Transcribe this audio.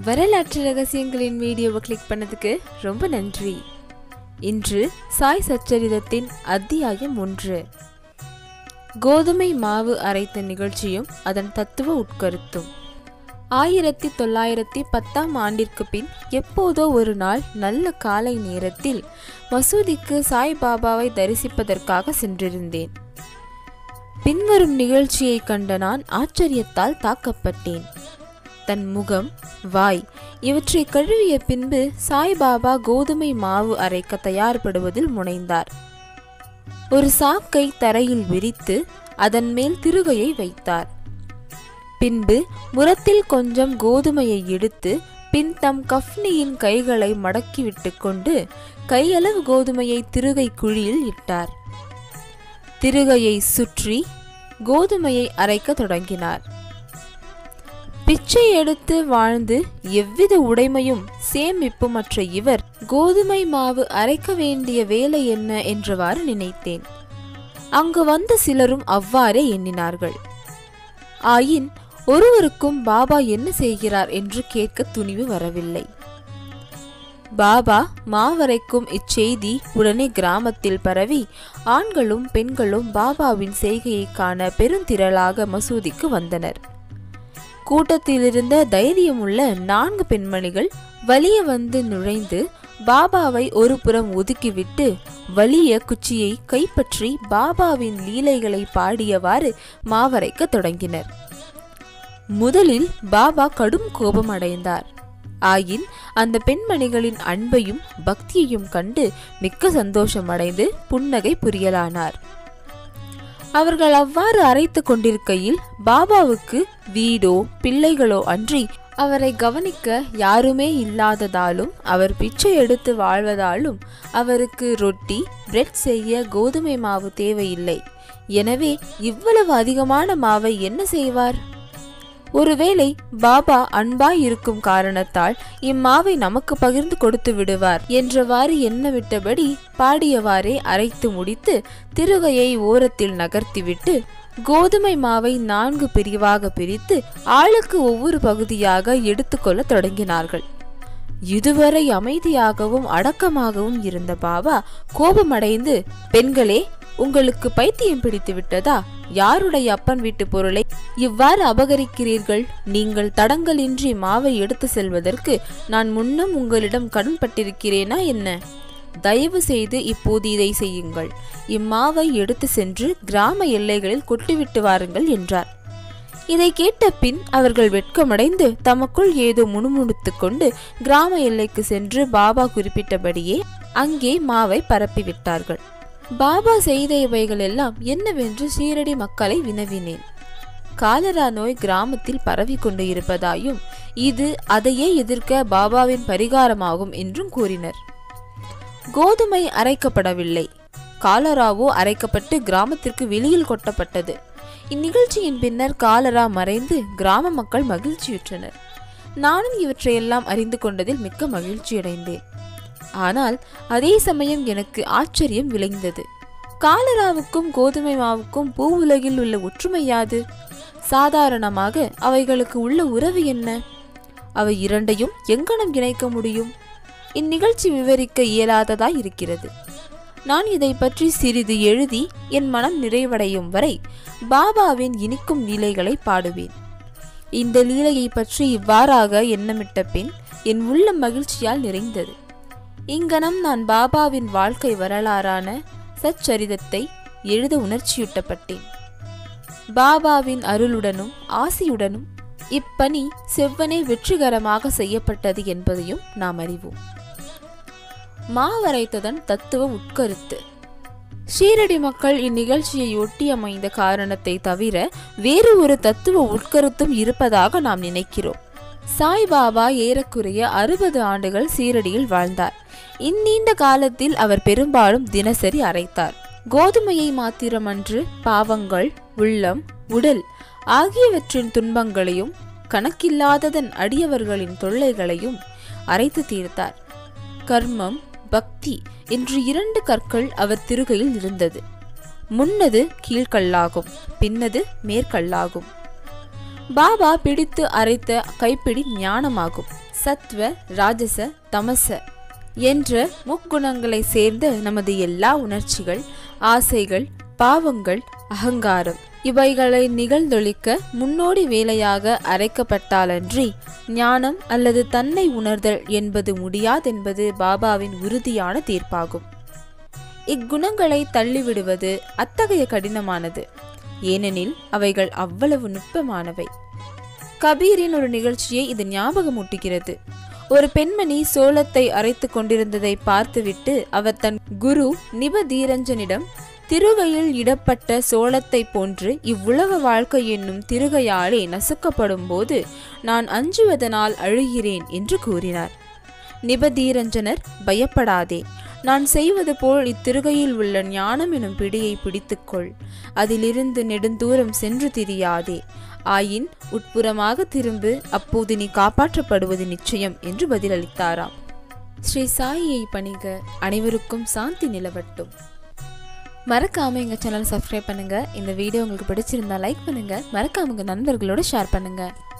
வரலாற்று ரகசியங்களின் வீடியோவை கிளிக் பண்ணதுக்கு ரொம்ப நன்றி இன்று சாய் சச்சரிதத்தின் அத்தியாயம் ஒன்று கோதுமை மாவு அரைத்த நிகழ்ச்சியும் அதன் தத்துவ உட்கருத்தும் ஆயிரத்தி தொள்ளாயிரத்தி பத்தாம் ஆண்டிற்கு பின் எப்போதோ ஒரு நாள் நல்ல காலை நேரத்தில் மசூதிக்கு சாய்பாபாவை தரிசிப்பதற்காக சென்றிருந்தேன் பின்வரும் நிகழ்ச்சியை கண்ட நான் ஆச்சரியத்தால் தாக்கப்பட்டேன் தன் முகம் வாய் இவற்றை கழுவிய பின்பு சாய்பாபா கோதுமை மாவு அரைக்க தயார்படுவதில் முனைந்தார் ஒரு சாக்கை தரையில் விரித்து அதன் மேல் திருகையை வைத்தார் பின்பு முரத்தில் கொஞ்சம் கோதுமையை எடுத்து பின் தம் கஃப்னியின் கைகளை மடக்கி விட்டுக்கொண்டு கையளவு கோதுமையை திருகை குழியில் இட்டார் திருகையை சுற்றி கோதுமையை அரைக்க தொடங்கினார் பிச்சை எடுத்து வாழ்ந்து எவ்வித உடைமையும் சேமிப்புமற்ற இவர் கோதுமை மாவு அரைக்க வேண்டிய வேலை என்ன என்றவாறு நினைத்தேன் அங்கு வந்த சிலரும் அவ்வாறே எண்ணினார்கள் ஆயின் ஒருவருக்கும் பாபா என்ன செய்கிறார் என்று கேட்க துணிவு வரவில்லை பாபா மாவரைக்கும் இச்செய்தி உடனே கிராமத்தில் பரவி ஆண்களும் பெண்களும் பாபாவின் செய்கையை காண பெருந்திரளாக மசூதிக்கு வந்தனர் கூட்டத்திலிருந்த தைரியமுள்ள நான்கு பெண்மணிகள் வலிய வந்து நுழைந்து பாபாவை ஒரு புறம் ஒதுக்கிவிட்டு வலிய குச்சியை கைப்பற்றி பாபாவின் லீலைகளை பாடியவாறு மாவரைக்க தொடங்கினர் முதலில் பாபா கடும் கோபம் அடைந்தார் ஆயின் அந்த பெண்மணிகளின் அன்பையும் பக்தியையும் கண்டு மிக்க சந்தோஷமடைந்து புன்னகை புரியலானார் அவர்கள் அவ்வாறு அரைத்து கொண்டிருக்கையில் பாபாவுக்கு வீடோ பிள்ளைகளோ அன்றி அவரை கவனிக்க யாருமே இல்லாததாலும் அவர் பிச்சை எடுத்து வாழ்வதாலும் அவருக்கு ரொட்டி பிரெட் செய்ய கோதுமை மாவு தேவையில்லை எனவே இவ்வளவு அதிகமான மாவை என்ன செய்வார் ஒருவேளை பாபா அன்பாய் இருக்கும் காரணத்தால் இம்மாவை நமக்கு பகிர்ந்து கொடுத்து விடுவார் என்றவாறு எண்ணமிட்டபடி பாடியவாறே அரைத்து முடித்து திருகையை ஓரத்தில் நகர்த்திவிட்டு கோதுமை மாவை நான்கு பிரிவாக பிரித்து ஆளுக்கு ஒவ்வொரு பகுதியாக எடுத்துக்கொள்ள தொடங்கினார்கள் இதுவரை அமைதியாகவும் அடக்கமாகவும் இருந்த பாபா கோபமடைந்து பெண்களே உங்களுக்கு பைத்தியம் பிடித்து விட்டதா யாருடைய அப்பன் வீட்டு பொருளை இவ்வாறு அபகரிக்கிறீர்கள் நீங்கள் தடங்கலின்றி மாவை எடுத்து செல்வதற்கு நான் முன்னும் உங்களிடம் கடன்பட்டிருக்கிறேனா என்ன தயவு செய்து இப்போது இதை செய்யுங்கள் இம்மாவை எடுத்து சென்று கிராம எல்லைகளில் கொட்டிவிட்டு வாருங்கள் என்றார் இதை கேட்ட பின் அவர்கள் வெட்கமடைந்து தமக்குள் ஏதோ முணுமுணுத்துக் கொண்டு கிராம எல்லைக்கு சென்று பாபா குறிப்பிட்டபடியே அங்கே மாவை பரப்பிவிட்டார்கள் பாபா செய்த இவைகள் எல்லாம் என்னவென்று சீரடி மக்களை வினவினேன் காலரா நோய் கிராமத்தில் பரவி கொண்டு இருப்பதாயும் இது அதையே எதிர்க்க பாபாவின் பரிகாரமாகும் என்றும் கூறினர் கோதுமை அரைக்கப்படவில்லை காலராவோ அரைக்கப்பட்டு கிராமத்திற்கு வெளியில் கொட்டப்பட்டது இந்நிகழ்ச்சியின் பின்னர் காலரா மறைந்து கிராம மக்கள் மகிழ்ச்சியுற்றனர் நானும் இவற்றையெல்லாம் அறிந்து கொண்டதில் மிக்க மகிழ்ச்சியடைந்தேன் ஆனால் அதே சமயம் எனக்கு ஆச்சரியம் விளைந்தது காலராவுக்கும் கோதுமை மாவுக்கும் பூ உலகில் உள்ள ஒற்றுமை யாது சாதாரணமாக அவைகளுக்கு உள்ள உறவு என்ன அவை இரண்டையும் எங்கனம் இணைக்க முடியும் இந்நிகழ்ச்சி விவரிக்க இயலாததாய் இருக்கிறது நான் இதை பற்றி சிறிது எழுதி என் மனம் நிறைவடையும் வரை பாபாவின் இனிக்கும் லீலைகளை பாடுவேன் இந்த லீலையை பற்றி இவ்வாறாக எண்ணமிட்ட பின் என் உள்ள மகிழ்ச்சியால் நிறைந்தது இங்கனம் நான் பாபாவின் வாழ்க்கை வரலாறான சச்சரிதத்தை எழுத உணர்ச்சியூட்டப்பட்டேன் பாபாவின் அருளுடனும் ஆசியுடனும் இப்பணி செவ்வனே வெற்றிகரமாக செய்யப்பட்டது என்பதையும் நாம் அறிவோம் மாவரைத்ததன் தத்துவ உட்கருத்து ஷீரடி மக்கள் இந்நிகழ்ச்சியை ஒட்டி அமைந்த காரணத்தை தவிர வேறு ஒரு தத்துவ உட்கருத்தும் இருப்பதாக நாம் நினைக்கிறோம் சாய்பாபா ஏறக்குறைய அறுபது ஆண்டுகள் சீரடியில் வாழ்ந்தார் இந்நீண்ட காலத்தில் அவர் பெரும்பாலும் தினசரி அரைத்தார் கோதுமையை மாத்திரமன்று பாவங்கள் உள்ளம் உடல் ஆகியவற்றின் துன்பங்களையும் கணக்கில்லாததன் அடியவர்களின் தொல்லைகளையும் அரைத்து தீர்த்தார் கர்மம் பக்தி என்று இரண்டு கற்கள் அவர் திருகையில் இருந்தது முன்னது கீழ்கல்லாகும் பின்னது மேற்கல்லாகும் பாபா பிடித்து அரைத்த கைப்பிடி ஞானமாகும் சத்வ ராஜச தமச என்ற முக்குணங்களை சேர்ந்த நமது எல்லா உணர்ச்சிகள் ஆசைகள் பாவங்கள் அகங்காரம் இவைகளை நிகழ்ந்தொழிக்க முன்னோடி வேலையாக அரைக்கப்பட்டாலன்றி ஞானம் அல்லது தன்னை உணர்தல் என்பது முடியாதென்பது பாபாவின் உறுதியான தீர்ப்பாகும் இக்குணங்களை தள்ளிவிடுவது அத்தகைய கடினமானது ஏனெனில் அவைகள் அவ்வளவு நுட்பமானவை கபீரின் ஒரு நிகழ்ச்சியை இது ஞாபகமூட்டுகிறது ஒரு பெண்மணி சோளத்தை அரைத்து கொண்டிருந்ததை பார்த்துவிட்டு அவர் தன் குரு நிபதீரஞ்சனிடம் திருகையில் இடப்பட்ட சோளத்தை போன்று இவ்வுலக வாழ்க்கை என்னும் திருகையாலே நசுக்கப்படும் போது நான் அஞ்சுவதனால் அழுகிறேன் என்று கூறினார் நிபதீரஞ்சனர் பயப்படாதே நான் செய்வது போல் இத்திருகையில் உள்ள ஞானம் எனும் பிடியை பிடித்துக்கொள் அதிலிருந்து நெடுந்தூரம் சென்று திரியாதே ஆயின் உட்புறமாக திரும்பு அப்போது நீ காப்பாற்றப்படுவது நிச்சயம் என்று பதிலளித்தாராம் ஸ்ரீ சாயியை பணிக அனைவருக்கும் சாந்தி நிலவட்டும் மறக்காம எங்க சேனல் சப்ஸ்கிரைப் பண்ணுங்க இந்த வீடியோ உங்களுக்கு பிடிச்சிருந்தா லைக் பண்ணுங்க மறக்காம உங்க நண்பர்களோட ஷேர் பண்ணுங்க